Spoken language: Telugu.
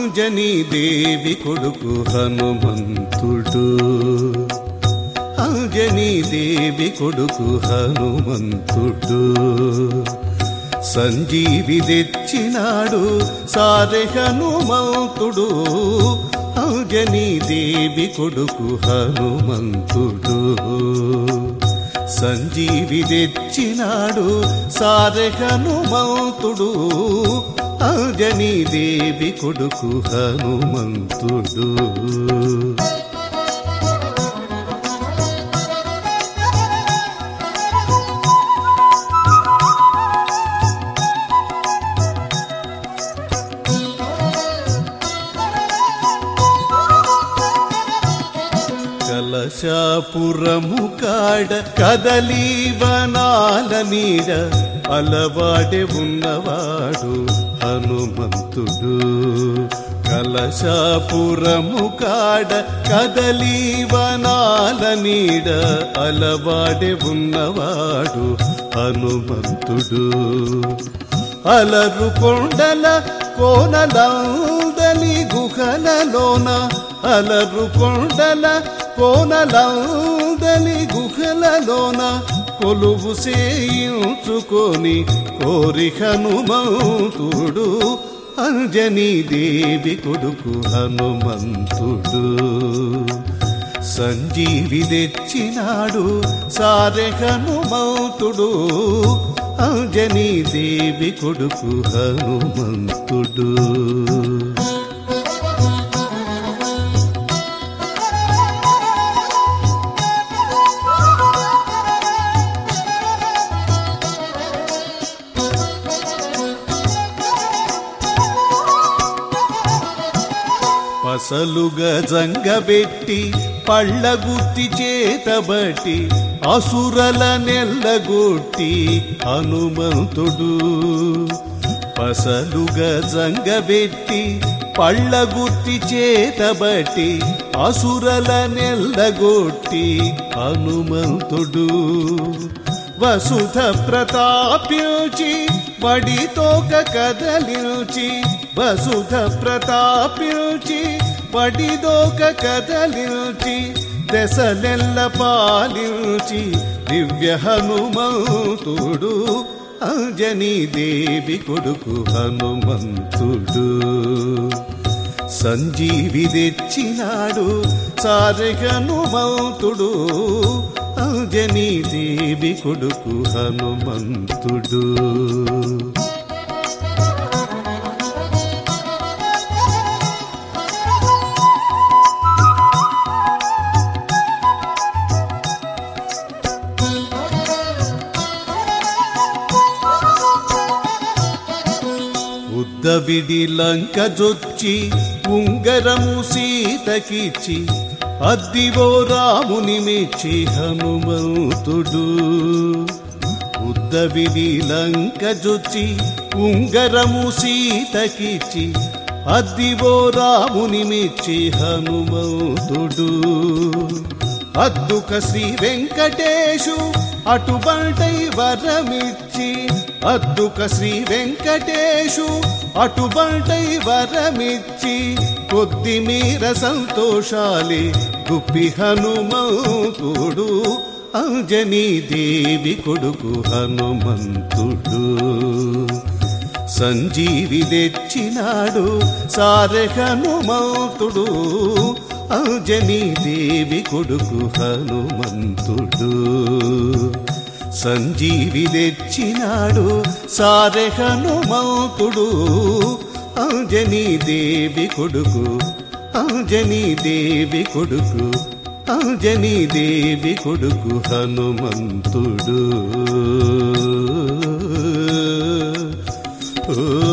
అంజనీ దేవి కొడుకు హనుమంతుడు అంజనీ దేవి కొడుకు హనుమంతుడు సంజీవి తెచ్చినాడు సారె హనుమంతుడు అంజనీ దేవి కొడుకు హనుమంతుడు సంజీవి తెచ్చినాడు సారె హనుమంతుడు అంజనీ దేవి కొడుకు హనుమంతుడు కలశాపురము కాడ కదలి వనాల నీడ అలవాడే ఉన్నవాడు హనుమంతుడు కలశాపురము కాడ కదలి వనాల నీడ అలవాడే ఉన్నవాడు హనుమంతుడు అలరు కొండల కోనలందలి గుహలలోన అలరు కొండల కోనలందలి గుహలలోన కొలువు చేయించుకొని కోరి హనుమంతుడు అంజనీ దేవి కొడుకు హనుమంతుడు సంజీవి తెచ్చినాడు సారె హనుమంతుడు అంజనీ దేవి కొడుకు హనుమంతుడు పసలుగా జంగబెట్టి పళ్ళ గుత్తి చేతబట్టి అసురల నెల్లగొట్టి హనుమంతుడు పసలుగా జంగబెట్టి పళ్ళ గుత్తి చేతబట్టి అసురల నెల్లగొట్టి హనుమంతుడు వసుధ ప్రతాప్యోచి వడితోక కదలించి వసుధ ప్రతాప్యోచి వడిదోక కదలించి దశలెల్ల పాలించి దివ్య హనుమంతుడు అంజనీ దేవి కొడుకు హనుమంతుడు సంజీవి తెచ్చినాడు సారె హనుమంతుడు అంజనీ దేవి కొడుకు హనుమంతుడు ఉద్దవిడి లంక జొచ్చి ఉంగరము సీతకిచ్చి అద్దివో రాముని మెచ్చి హనుమంతుడు ఉద్దవిడి లంక జొచ్చి ఉంగరము సీతకిచ్చి అద్దివో రాముని మెచ్చి హనుమంతుడు అద్దుక శ్రీ వెంకటేశు అటుబంటై వరమిచ్చి అద్దుక శ్రీ వెంకటేశు అటుబంటై వరమిచ్చి కొద్ది మీర సంతోషాలి గుప్పి హనుమంతుడు అంజనీ దేవి కొడుకు హనుమంతుడు సంజీవి తెచ్చినాడు సారె హనుమంతుడు అంజనీ దేవి కొడుకు హనుమంతుడు సంజీవి తెచ్చినాడు సారె హనుమంతుడు అంజనీ దేవి కొడుకు అంజనీ దేవి కొడుకు అంజనీ దేవి కొడుకు హనుమంతుడు ఓ